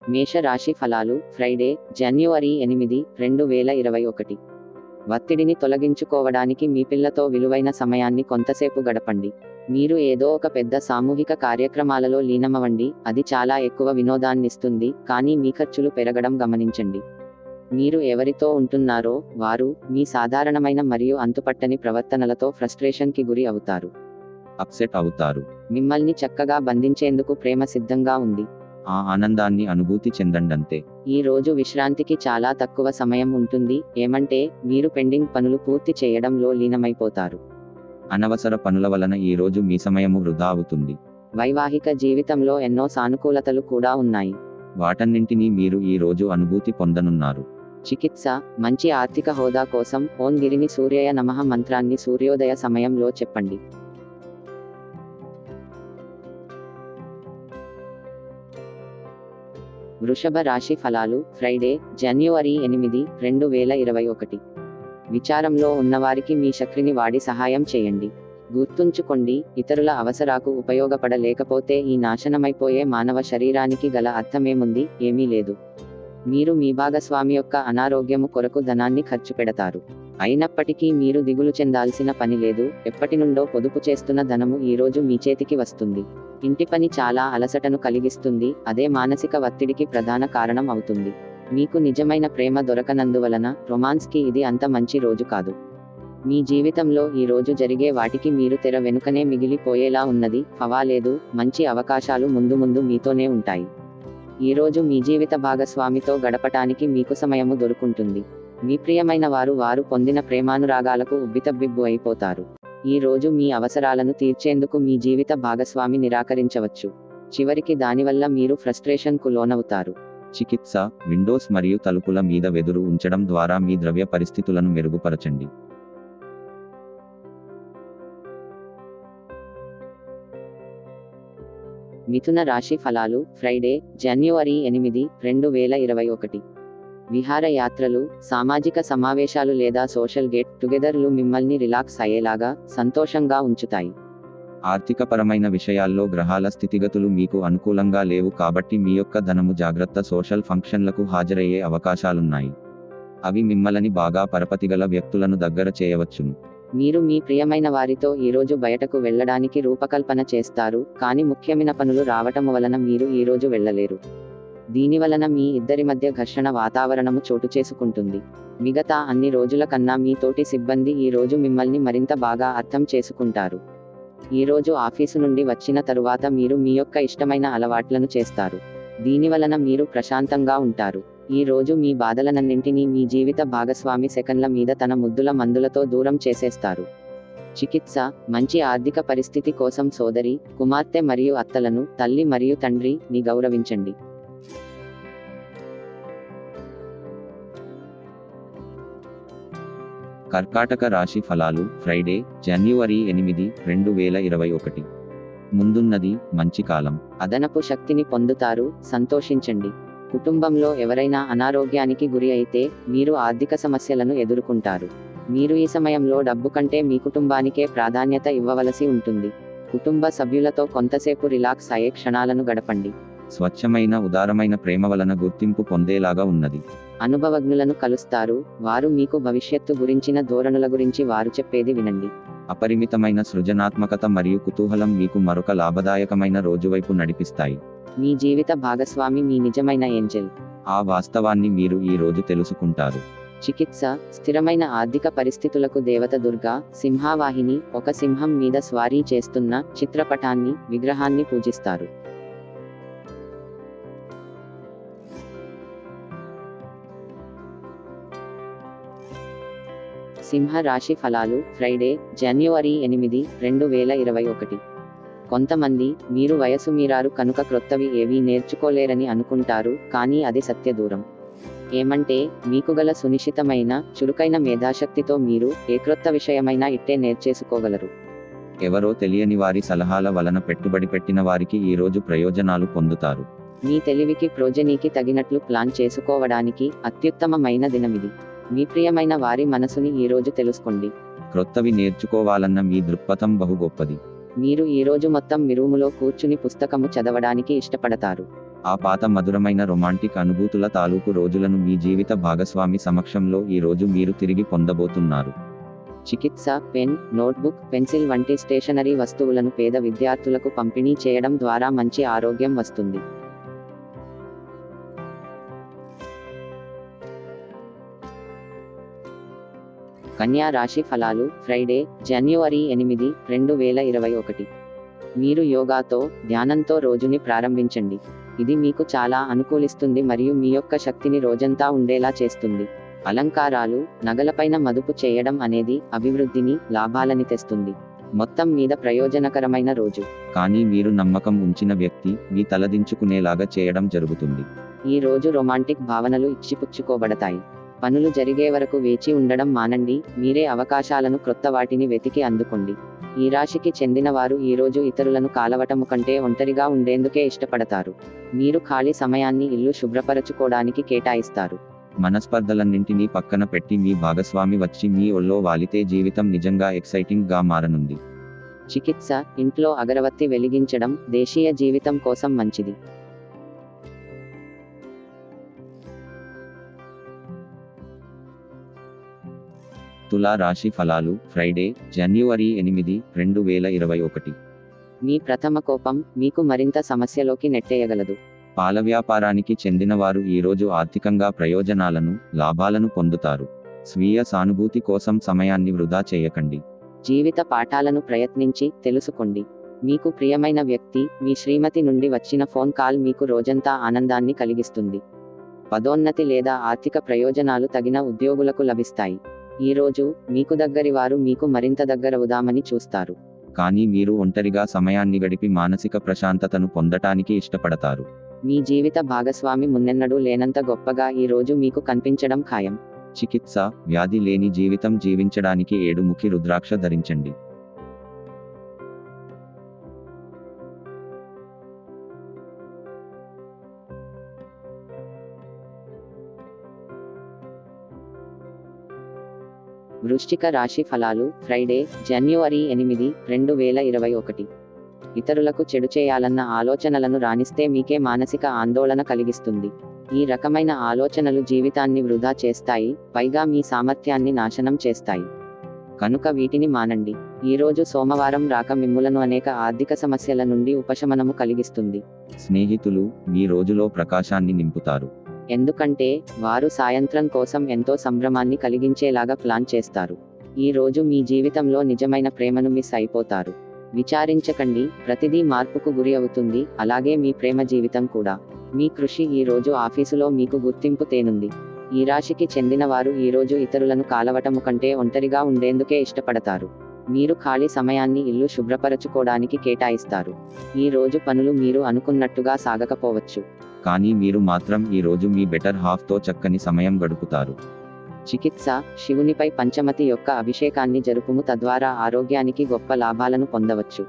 మేష రాశి ఫలాలు ఫ్రైడే జనవరి ఎనిమిది రెండు వేల ఇరవై ఒకటి ఒత్తిడిని తొలగించుకోవడానికి మీ పిల్లతో విలువైన సమయాన్ని కొంతసేపు గడపండి మీరు ఏదో ఒక పెద్ద సామూహిక కార్యక్రమాలలో లీనమవ్వండి అది చాలా ఎక్కువ వినోదాన్నిస్తుంది కానీ మీ ఖర్చులు పెరగడం గమనించండి మీరు ఎవరితో ఉంటున్నారో వారు మీ సాధారణమైన మరియు అంతుపట్టని ప్రవర్తనలతో ఫ్రస్ట్రేషన్కి గురి అవుతారు అప్సెట్ అవుతారు మిమ్మల్ని చక్కగా బంధించేందుకు ప్రేమ సిద్ధంగా ఉంది ఆ ఆనందాన్ని అనుభూతి చెందండంతే ఈ రోజు విశ్రాంతికి చాలా తక్కువ సమయం ఉంటుంది ఏమంటే మీరు పెండింగ్ పనులు పూర్తి చేయడంలో లీనమైపోతారు అనవసర పనుల వలన ఈ రోజు మీ సమయము వృధా అవుతుంది వైవాహిక జీవితంలో ఎన్నో సానుకూలతలు కూడా ఉన్నాయి వాటన్నింటినీ మీరు ఈ రోజు అనుభూతి పొందనున్నారు చికిత్స మంచి ఆర్థిక హోదా కోసం ఓం గిరిని సూర్యయ నమః మంత్రాన్ని సూర్యోదయ సమయంలో చెప్పండి వృషభ రాశి ఫలాలు ఫ్రైడే జనవరి ఎనిమిది రెండు వేల ఇరవై ఒకటి విచారంలో ఉన్నవారికి మీ శక్తిని వాడి సహాయం చేయండి గుర్తుంచుకోండి ఇతరుల అవసరాకు ఉపయోగపడలేకపోతే ఈ నాశనమైపోయే మానవ శరీరానికి గల అర్థమేముంది ఏమీ లేదు మీరు మీ భాగస్వామి యొక్క అనారోగ్యము కొరకు ధనాన్ని ఖర్చు పెడతారు అయినప్పటికీ మీరు దిగులు చెందాల్సిన పని లేదు ఎప్పటి నుండో పొదుపు చేస్తున్న ధనము ఈ రోజు మీ చేతికి వస్తుంది ఇంటి పని చాలా అలసటను కలిగిస్తుంది అదే మానసిక ఒత్తిడికి ప్రధాన కారణం అవుతుంది మీకు నిజమైన ప్రేమ దొరకనందువలన రొమాన్స్కి ఇది అంత మంచి రోజు కాదు మీ జీవితంలో ఈ రోజు జరిగే వాటికి మీరు తెర వెనుకనే మిగిలిపోయేలా ఉన్నది ఫవాలేదు మంచి అవకాశాలు ముందు ముందు మీతోనే ఉంటాయి ఈ రోజు మీ జీవిత భాగస్వామితో గడపటానికి మీకు సమయము దొరుకుంటుంది మీ ప్రియమైన వారు వారు పొందిన ప్రేమానురాగాలకు ఉబ్బితబ్బిబ్బు అయిపోతారు ఈ రోజు మీ అవసరాలను తీర్చేందుకు మీ జీవిత భాగస్వామి నిరాకరించవచ్చు చివరికి దానివల్ల మీరు ఫ్రస్ట్రేషన్ కు లోనవుతారు చికిత్స విండోస్ మరియు తలుపుల మీద వెదురు ఉంచడం ద్వారా మీ ద్రవ్య పరిస్థితులను మెరుగుపరచండి మిథున రాశి ఫలాలు ఫ్రైడే జనవరి ఎనిమిది రెండు వేల ఇరవై ఒకటి విహారయాత్రలు సామాజిక సమావేశాలు లేదా సోషల్ గెట్ టుగెదర్లు మిమ్మల్ని రిలాక్స్ అయ్యేలాగా సంతోషంగా ఉంచుతాయి ఆర్థికపరమైన విషయాల్లో గ్రహాల స్థితిగతులు మీకు అనుకూలంగా లేవు కాబట్టి మీ యొక్క ధనము జాగ్రత్త సోషల్ ఫంక్షన్లకు హాజరయ్యే అవకాశాలున్నాయి అవి మిమ్మల్ని బాగా పరపతిగల వ్యక్తులను దగ్గర చేయవచ్చును మీరు మీ ప్రియమైన వారితో ఈరోజు బయటకు వెళ్ళడానికి రూపకల్పన చేస్తారు కానీ ముఖ్యమైన పనులు రావటం వలన మీరు ఈరోజు వెళ్ళలేరు దీని వలన మీ ఇద్దరి మధ్య ఘర్షణ వాతావరణము చోటు చేసుకుంటుంది మిగతా అన్ని రోజుల కన్నా మీ తోటి సిబ్బంది ఈ రోజు మిమ్మల్ని మరింత బాగా అర్థం చేసుకుంటారు ఈ రోజు ఆఫీసు నుండి వచ్చిన తరువాత మీరు మీ యొక్క ఇష్టమైన అలవాట్లను చేస్తారు దీని వలన మీరు ప్రశాంతంగా ఉంటారు ఈ రోజు మీ బాధలనన్నింటినీ మీ జీవిత భాగస్వామి సెకండ్ల మీద తన ముద్దుల మందులతో దూరం చేసేస్తారు చికిత్స మంచి ఆర్థిక పరిస్థితి కోసం సోదరి కుమార్తె మరియు అత్తలను తల్లి మరియు తండ్రి ని గౌరవించండి కర్కాటక రాశి ఫలాలు ఫ్రైడే జనవరి ఎనిమిది రెండు వేల ఇరవై ఒకటి ముందున్నది మంచి కాలం అదనపు శక్తిని పొందుతారు సంతోషించండి కుటుంబంలో ఎవరైనా అనారోగ్యానికి గురి అయితే మీరు ఆర్థిక సమస్యలను ఎదుర్కొంటారు మీరు ఈ సమయంలో డబ్బు కంటే మీ కుటుంబానికే ప్రాధాన్యత ఇవ్వవలసి ఉంటుంది కుటుంబ సభ్యులతో కొంతసేపు రిలాక్స్ అయ్యే క్షణాలను గడపండి స్వచ్ఛమైన ఉదారమైన ప్రేమ వలన గుర్తింపు పొందేలాగా ఉన్నది అనుభవజ్ఞులను కలుస్తారు వారు మీకు భవిష్యత్తు గురించిన ధోరణుల గురించి వారు చెప్పేది వినండి అపరిమితమైన సృజనాత్మకత మరియు కుతూహలం మీకు మరొక లాభదాయకమైన రోజువైపు నడిపిస్తాయి మీ జీవిత భాగస్వామి మీ నిజమైన ఏంజెల్ ఆ వాస్తవాన్ని మీరు ఈ రోజు తెలుసుకుంటారు చికిత్స స్థిరమైన ఆర్థిక పరిస్థితులకు దేవత దుర్గా సింహావాహిని ఒక సింహం మీద స్వారీ చేస్తున్న చిత్రపటాన్ని విగ్రహాన్ని పూజిస్తారు సింహ రాశి ఫలాలు ఫ్రైడే జనవరి ఎనిమిది రెండు వేల ఇరవై ఒకటి కొంతమంది మీరు వయసు మీరారు కనుక క్రొత్తవి ఏవీ నేర్చుకోలేరని అనుకుంటారు కానీ అది సత్య దూరం ఏమంటే మీకు గల సునిశ్చితమైన చురుకైన మేధాశక్తితో మీరు ఏ క్రొత్త విషయమైనా ఇట్టే నేర్చేసుకోగలరు ఎవరో తెలియని వారి సలహాల వలన పెట్టుబడి పెట్టిన వారికి ఈ రోజు ప్రయోజనాలు పొందుతారు మీ తెలివికి ప్రోజనీకి తగినట్లు ప్లాన్ చేసుకోవడానికి అత్యుత్తమమైన దినమిది మీ ప్రియమైన వారి మనసుని ఈ రోజు తెలుసుకోండి క్రొత్తవి నేర్చుకోవాలన్న మీ దృక్పథం బహు గొప్పది మీరు ఈ రోజు మొత్తం మీ రూములో కూర్చుని పుస్తకము చదవడానికి ఇష్టపడతారు ఆ పాత మధురమైన రొమాంటిక్ అనుభూతుల తాలూకు రోజులను మీ జీవిత భాగస్వామి సమక్షంలో ఈ రోజు మీరు తిరిగి పొందబోతున్నారు చికిత్స పెన్ నోట్బుక్ పెన్సిల్ వంటి స్టేషనరీ వస్తువులను పేద విద్యార్థులకు పంపిణీ చేయడం ద్వారా మంచి ఆరోగ్యం వస్తుంది కన్యా రాశి ఫలాలు ఫ్రైడే జనవరి ఎనిమిది రెండు వేల ఇరవై ఒకటి మీరు యోగాతో ధ్యానంతో రోజుని ప్రారంభించండి ఇది మీకు చాలా అనుకూలిస్తుంది మరియు మీ యొక్క శక్తిని రోజంతా ఉండేలా చేస్తుంది అలంకారాలు నగలపైన మదుపు చేయడం అనేది అభివృద్ధిని లాభాలని తెస్తుంది మొత్తం మీద ప్రయోజనకరమైన రోజు కానీ మీరు నమ్మకం ఉంచిన వ్యక్తి మీ తలదించుకునేలాగా చేయడం జరుగుతుంది ఈ రోజు రొమాంటిక్ భావనలు ఇచ్చిపుచ్చుకోబడతాయి పనులు జరిగే వరకు వేచి ఉండడం మానండి మీరే అవకాశాలను క్రొత్త వాటిని వెతికి అందుకోండి ఈ రాశికి చెందిన వారు ఈ రోజు ఇతరులను కాలవటము కంటే ఒంటరిగా ఉండేందుకే ఇష్టపడతారు మీరు ఖాళీ సమయాన్ని ఇల్లు శుభ్రపరచుకోవడానికి కేటాయిస్తారు మనస్పర్ధలన్నింటినీ పక్కన పెట్టి మీ భాగస్వామి వచ్చి మీ ఒళ్ళో వాలితే జీవితం నిజంగా ఎక్సైటింగ్ గా మారనుంది చికిత్స ఇంట్లో అగరవత్తి వెలిగించడం దేశీయ జీవితం కోసం మంచిది తులా రాశి ఫలాలు ఫ్రైడే జనవరి ఎనిమిది రెండు వేల ఇరవై ఒకటి మీ ప్రథమ కోపం మీకు మరింత సమస్యలోకి నెట్టేయగలదు పాల వ్యాపారానికి చెందినవారు ఈరోజు ఆర్థికంగా ప్రయోజనాలను లాభాలను పొందుతారు స్వీయ సానుభూతి కోసం సమయాన్ని వృధా చేయకండి జీవిత పాఠాలను ప్రయత్నించి తెలుసుకోండి మీకు ప్రియమైన వ్యక్తి మీ శ్రీమతి నుండి వచ్చిన ఫోన్ కాల్ మీకు రోజంతా ఆనందాన్ని కలిగిస్తుంది పదోన్నతి లేదా ఆర్థిక ప్రయోజనాలు తగిన ఉద్యోగులకు లభిస్తాయి ఈ రోజు మీకు దగ్గరి వారు మీకు మరింత దగ్గరవుదామని చూస్తారు కానీ మీరు ఒంటరిగా సమయాన్ని గడిపి మానసిక ప్రశాంతతను పొందటానికి ఇష్టపడతారు మీ జీవిత భాగస్వామి మున్నెన్నడూ లేనంత గొప్పగా ఈ రోజు మీకు కనిపించడం ఖాయం చికిత్స వ్యాధి లేని జీవితం జీవించడానికి ఏడుముఖి రుద్రాక్ష ధరించండి వృశ్చిక రాశి ఫలాలు ఫ్రైడే జనవరి ఎనిమిది రెండు వేల ఇరవై ఒకటి ఇతరులకు చెడు చేయాలన్న ఆలోచనలను రాణిస్తే మీకే మానసిక ఆందోళన కలిగిస్తుంది ఈ రకమైన ఆలోచనలు జీవితాన్ని వృధా చేస్తాయి పైగా మీ సామర్థ్యాన్ని నాశనం చేస్తాయి కనుక వీటిని మానండి ఈ రోజు సోమవారం రాక మిమ్ములను అనేక ఆర్థిక సమస్యల నుండి ఉపశమనము కలిగిస్తుంది స్నేహితులు మీ రోజులో ప్రకాశాన్ని నింపుతారు ఎందుకంటే వారు సాయంత్రం కోసం ఎంతో సంభ్రమాన్ని కలిగించేలాగా ప్లాన్ చేస్తారు ఈ రోజు మీ జీవితంలో నిజమైన ప్రేమను మిస్ అయిపోతారు విచారించకండి ప్రతిదీ మార్పుకు గురి అవుతుంది అలాగే మీ ప్రేమ జీవితం కూడా మీ కృషి ఈ రోజు ఆఫీసులో మీకు గుర్తింపు తేనుంది ఈ రాశికి చెందిన వారు ఈ రోజు ఇతరులను కాలవటము కంటే ఒంటరిగా ఉండేందుకే ఇష్టపడతారు మీరు ఖాళీ సమయాన్ని ఇల్లు శుభ్రపరచుకోవడానికి కేటాయిస్తారు ఈ రోజు పనులు మీరు అనుకున్నట్టుగా సాగకపోవచ్చు కానీ మీరు మాత్రం ఈ రోజు మీ బెటర్ హాఫ్ తో చక్కని సమయం గడుపుతారు చికిత్స శివునిపై పంచమతి యొక్క అభిషేకాన్ని జరుపుము తద్వారా ఆరోగ్యానికి గొప్ప లాభాలను పొందవచ్చు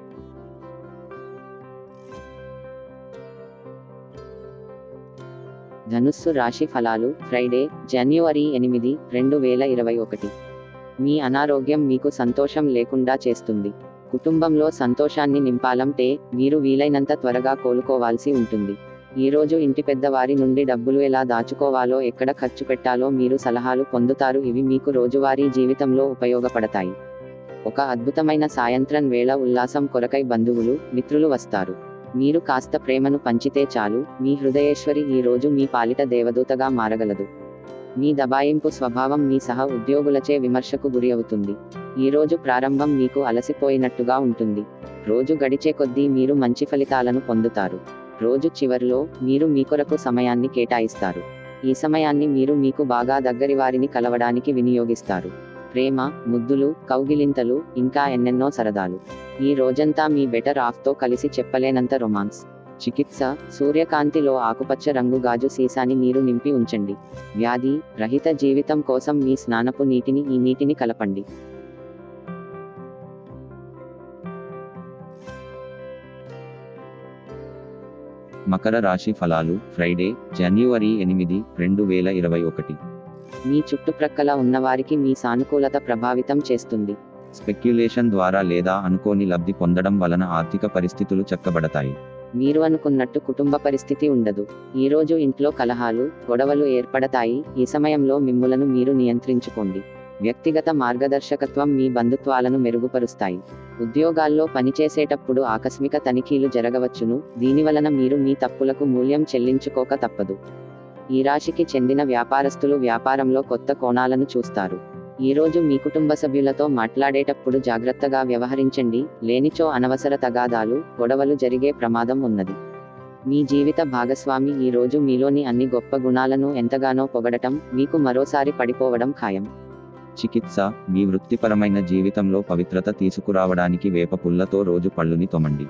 ధనుస్సు రాశి ఫలాలు ఫ్రైడే జనవరి ఎనిమిది రెండు వేల ఇరవై ఒకటి మీ అనారోగ్యం మీకు సంతోషం లేకుండా చేస్తుంది కుటుంబంలో సంతోషాన్ని నింపాలంటే మీరు వీలైనంత త్వరగా కోలుకోవాల్సి ఉంటుంది ఈ రోజు ఇంటి పెద్దవారి నుండి డబ్బులు ఎలా దాచుకోవాలో ఎక్కడ ఖర్చు పెట్టాలో మీరు సలహాలు పొందుతారు ఇవి మీకు రోజువారీ జీవితంలో ఉపయోగపడతాయి ఒక అద్భుతమైన సాయంత్రం వేళ ఉల్లాసం కొరకై బంధువులు మిత్రులు వస్తారు మీరు కాస్త ప్రేమను పంచితే చాలు మీ హృదయేశ్వరి ఈ రోజు మీ పాలిట దేవదూతగా మారగలదు మీ దబాయింపు స్వభావం మీ సహ ఉద్యోగులచే విమర్శకు గురి అవుతుంది ఈ రోజు ప్రారంభం మీకు అలసిపోయినట్టుగా ఉంటుంది రోజు గడిచే కొద్దీ మీరు మంచి ఫలితాలను పొందుతారు రోజు చివర్లో మీరు మీ కొరకు సమయాన్ని కేటాయిస్తారు ఈ సమయాన్ని మీరు మీకు బాగా దగ్గరి వారిని కలవడానికి వినియోగిస్తారు ప్రేమ ముద్దులు కౌగిలింతలు ఇంకా ఎన్నెన్నో సరదాలు ఈ రోజంతా మీ బెటర్ ఆఫ్తో కలిసి చెప్పలేనంత రొమాన్స్ చికిత్స సూర్యకాంతిలో ఆకుపచ్చ రంగు గాజు సీసాని నీరు నింపి ఉంచండి వ్యాధి రహిత జీవితం కోసం మీ స్నానపు నీటిని ఈ నీటిని కలపండి మకర రాశి ఫలాలు ఫ్రైడే జనవరి ఎనిమిది రెండు వేల ఇరవై ఒకటి మీ చుట్టుప్రక్కల ఉన్నవారికి మీ సానుకూలత ప్రభావితం చేస్తుంది స్పెక్యులేషన్ ద్వారా లేదా అనుకోని లబ్ధి పొందడం వలన ఆర్థిక పరిస్థితులు చక్కబడతాయి మీరు అనుకున్నట్టు కుటుంబ పరిస్థితి ఉండదు ఈరోజు ఇంట్లో కలహాలు గొడవలు ఏర్పడతాయి ఈ సమయంలో మిమ్ములను మీరు నియంత్రించుకోండి వ్యక్తిగత మార్గదర్శకత్వం మీ బంధుత్వాలను మెరుగుపరుస్తాయి ఉద్యోగాల్లో పనిచేసేటప్పుడు ఆకస్మిక తనిఖీలు జరగవచ్చును దీనివలన మీరు మీ తప్పులకు మూల్యం చెల్లించుకోక తప్పదు ఈ రాశికి చెందిన వ్యాపారస్తులు వ్యాపారంలో కొత్త కోణాలను చూస్తారు ఈ రోజు మీ కుటుంబ సభ్యులతో మాట్లాడేటప్పుడు జాగ్రత్తగా వ్యవహరించండి లేనిచో అనవసర తగాదాలు గొడవలు జరిగే ప్రమాదం ఉన్నది మీ జీవిత భాగస్వామి ఈ రోజు మీలోని అన్ని గొప్ప గుణాలను ఎంతగానో పొగడటం మీకు మరోసారి పడిపోవడం ఖాయం చికిత్స మీ వృత్తిపరమైన జీవితంలో పవిత్రత తీసుకురావడానికి వేప పుల్లతో రోజు పళ్ళుని తొమండి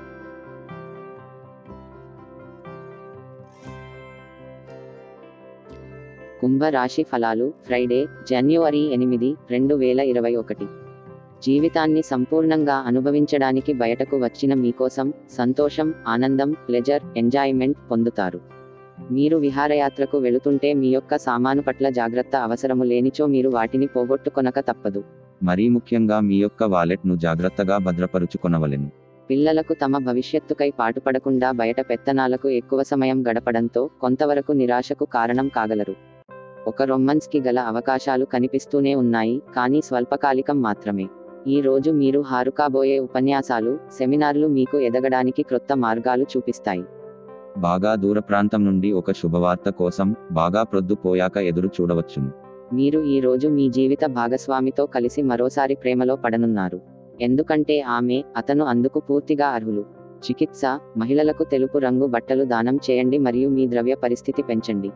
కుంభ రాశి ఫలాలు ఫ్రైడే జనవరి ఎనిమిది రెండు వేల ఇరవై ఒకటి జీవితాన్ని సంపూర్ణంగా అనుభవించడానికి బయటకు వచ్చిన మీకోసం సంతోషం ఆనందం ప్లెజర్ ఎంజాయ్మెంట్ పొందుతారు మీరు విహారయాత్రకు వెళుతుంటే మీ యొక్క సామాను పట్ల జాగ్రత్త అవసరము లేనిచో మీరు వాటిని పోగొట్టుకొనక తప్పదు మరీ ముఖ్యంగా మీ యొక్క వాలెట్ను జాగ్రత్తగా భద్రపరుచుకొనవలెను పిల్లలకు తమ భవిష్యత్తుకై పాటుపడకుండా బయట పెత్తనాలకు ఎక్కువ సమయం గడపడంతో కొంతవరకు నిరాశకు కారణం కాగలరు ఒక రొమాన్స్ కి గల అవకాశాలు కనిపిస్తూనే ఉన్నాయి కానీ స్వల్పకాలికం మాత్రమే ఈ రోజు మీరు హారుకాబోయే ఉపన్యాసాలు సెమినార్లు మీకు ఎదగడానికి క్రొత్త మార్గాలు చూపిస్తాయి బాగా దూర ప్రాంతం నుండి ఒక శుభవార్త కోసం బాగా ప్రొద్దుపోయాక ఎదురు చూడవచ్చును మీరు ఈ రోజు మీ జీవిత భాగస్వామితో కలిసి మరోసారి ప్రేమలో పడనున్నారు ఎందుకంటే ఆమె అతను అందుకు పూర్తిగా అర్హులు చికిత్స మహిళలకు తెలుపు రంగు బట్టలు దానం చేయండి మరియు మీ ద్రవ్య పరిస్థితి పెంచండి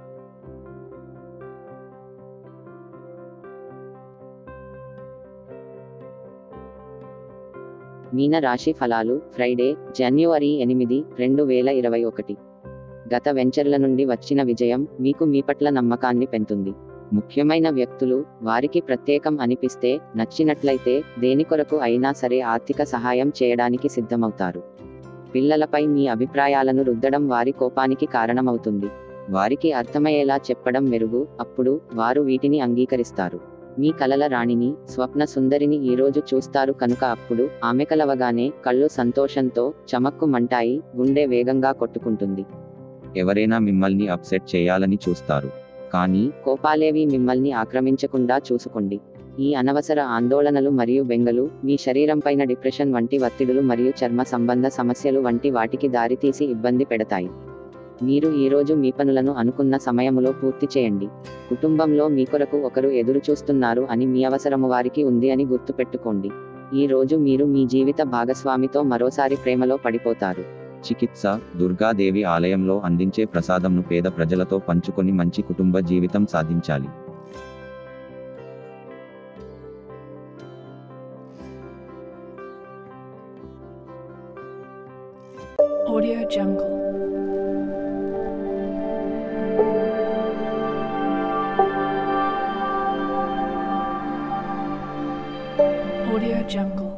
మీన రాశి ఫలాలు ఫ్రైడే జనవరి ఎనిమిది రెండు వేల ఇరవై ఒకటి గత వెంచర్ల నుండి వచ్చిన విజయం మీకు మీ పట్ల నమ్మకాన్ని పెంతుంది ముఖ్యమైన వ్యక్తులు వారికి ప్రత్యేకం అనిపిస్తే నచ్చినట్లయితే దేని కొరకు అయినా సరే ఆర్థిక సహాయం చేయడానికి సిద్ధమవుతారు పిల్లలపై మీ అభిప్రాయాలను రుద్దడం వారి కోపానికి కారణమవుతుంది వారికి అర్థమయ్యేలా చెప్పడం మెరుగు అప్పుడు వారు వీటిని అంగీకరిస్తారు మీ కలల రాణిని స్వప్న సుందరిని ఈ రోజు చూస్తారు కనుక అప్పుడు ఆమె కలవగానే కళ్ళు సంతోషంతో చమక్కుమంటాయి గుండె వేగంగా కొట్టుకుంటుంది ఎవరైనా మిమ్మల్ని అప్సెట్ చేయాలని చూస్తారు కానీ కోపాలేవి మిమ్మల్ని ఆక్రమించకుండా చూసుకోండి ఈ అనవసర ఆందోళనలు మరియు బెంగలు మీ శరీరంపైన డిప్రెషన్ వంటి ఒత్తిడులు మరియు చర్మ సంబంధ సమస్యలు వంటి వాటికి దారితీసి ఇబ్బంది పెడతాయి మీరు ఈ రోజు మీ పనులను అనుకున్న సమయములో పూర్తి చేయండి కుటుంబంలో మీ కొరకు ఒకరు ఎదురు చూస్తున్నారు అని మీ అవసరము వారికి ఉంది అని గుర్తుపెట్టుకోండి ఈ రోజు మీరు మీ జీవిత భాగస్వామితో మరోసారి ప్రేమలో పడిపోతారు చికిత్స దుర్గాదేవి ఆలయంలో అందించే ప్రసాదంను పేద ప్రజలతో పంచుకొని మంచి కుటుంబ జీవితం సాధించాలి Audio Jungle. Audio Jungle.